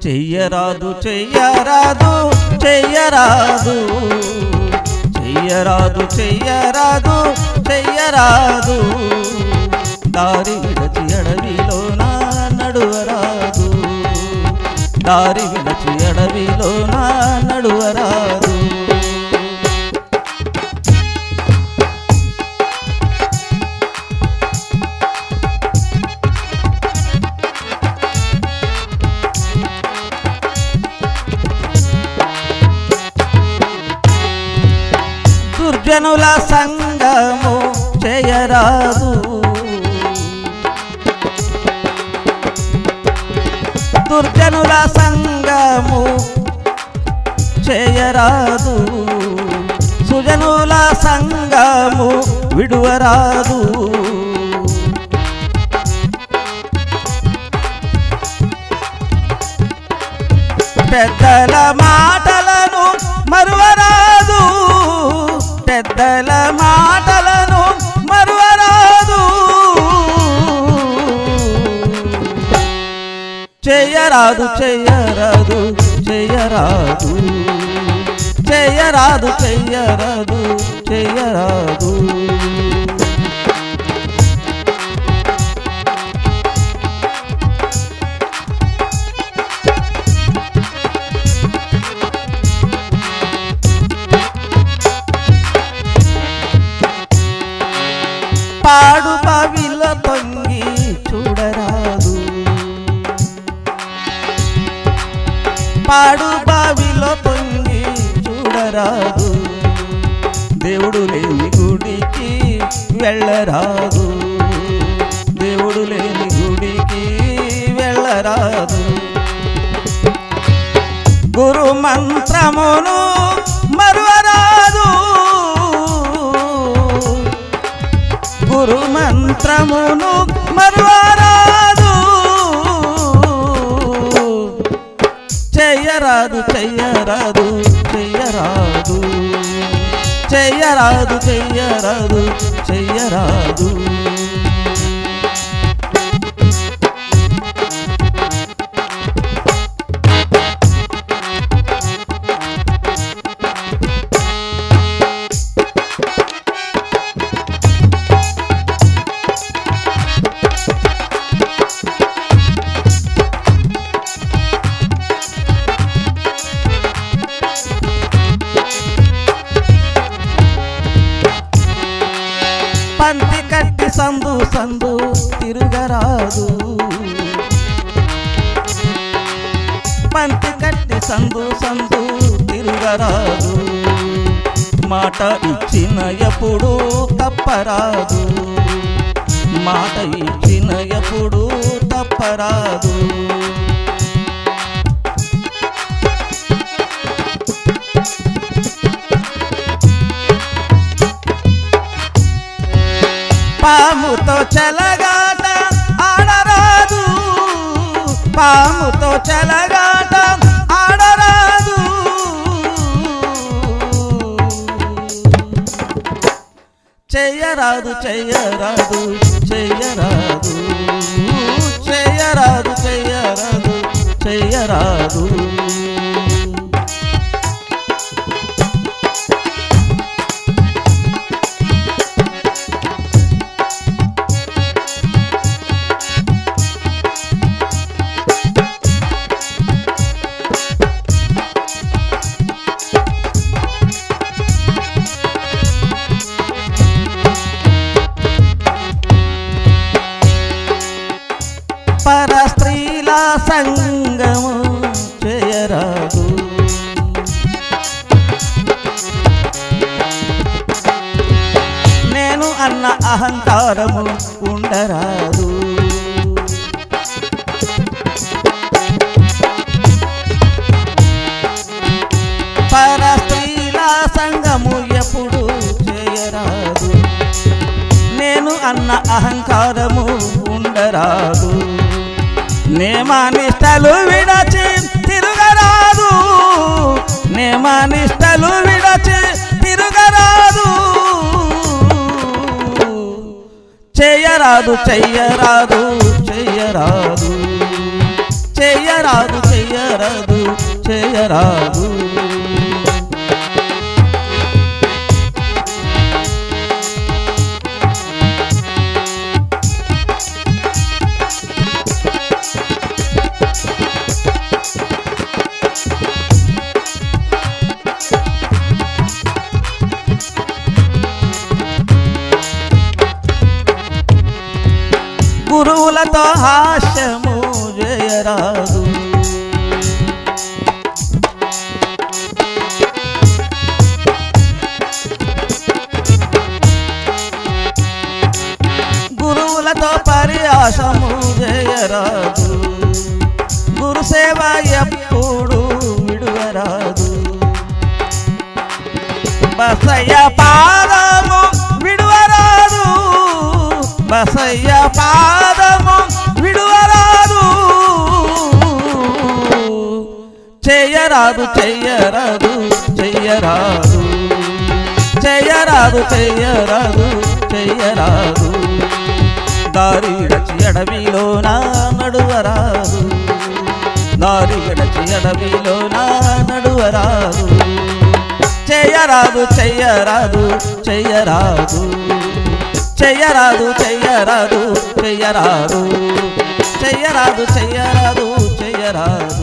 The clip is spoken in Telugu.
చెయ్యరాదు చెయ్యరాదు చెయ్యరాదు చెయ్యరాదు చెయ్యరాదు చెయ్యరాదు దారి విడచి అడవిలోన నడువరాదు దారి విడచి అడవిలోన నడువరాదు దుర్జనుల సంగము చేయరాదు దుర్జనుల సంగము చేయరాదు సుజనుల సంగము విడువరాదు పెద్దల మాటలను మరువరాదు పెద్దల మాటలను మరువరాదు చెయ్యరాదు చెయ్యరాదు చెయ్యరాదు చెయ్యరాదు చెయ్యరాదు చెయ్యరాదు పాడు పవిల పొంగి చూడరాదు పాడు బావిలో పొంగి చూడరాదు దేవుడు లేని గుడికి వెళ్ళరాదు దేవుడు లేని గుడికి వెళ్ళరాదు గురు మంత్రమును మరువరాదు గురు మంత్రమును మరువరాదు చెయ్యరాదు చెయ్యరాదు చెయ్యరాదు చెయ్యరాదు చెయ్యరాదు చెయ్యరాదు పంతి కట్టి సందు సందు తిరుగరాదు పంతి కట్టి సందు సందు తిరుగరాదు మాట ఇచ్చిన ఎప్పుడు తప్పరాదు మాట ఇచ్చిన ఎప్పుడు తప్పరాదు పాముతో చెలగాట ఆడరాదు పాముతో చెలగాట ఆడరాదు చెయ్యరాదు చెయ్యరాదు చెయ్యరాదు చెయ్యరాదు చెయ్యరాదు చెయ్యరాదు పర స్త్రీల సంగము చేయరాదు నేను అన్న అహంకారము ఉండరాదు పర స్త్రీల సంగము ఎప్పుడు చేయరాదు నేను అన్న అహంకారము ఉండరాదు నేమానిష్టలు విడచి తిరుగరాదు నేమానిష్టలు విడచి తిరుగరాదు చెయ్యరాదు చెయ్యరాదు చెయ్యరాదు చెయ్యరాదు చెయ్యరాదు చెయ్యరాదు చెయ్యరాదు గురువులతో హాస్యము చేయరాదు గురువులతో పరిహాసము చేయరాదు గురు సేవ ఎప్పుడు విడువరాదు బసయ్య పాదము విడువరాదు బసయ్య పాదము విడువరాదు చెయ్యరాదు చెయ్యరాదు చెయ్యరాదు చెయ్యరాదు చెయ్యరాదు చెయ్యరాదు దారి విడచి అడవిలోన నడువరాదు దారి విడచి అడవిలోన నడువరాదు చెయ్యరాదు చెయ్యరాదు చెయ్యరాదు చెయ్యరాదు చెయ్యరాదు చెయ్యరాదు చెయ్యరాదు చెయ్యరాదు చెయ్యరాదు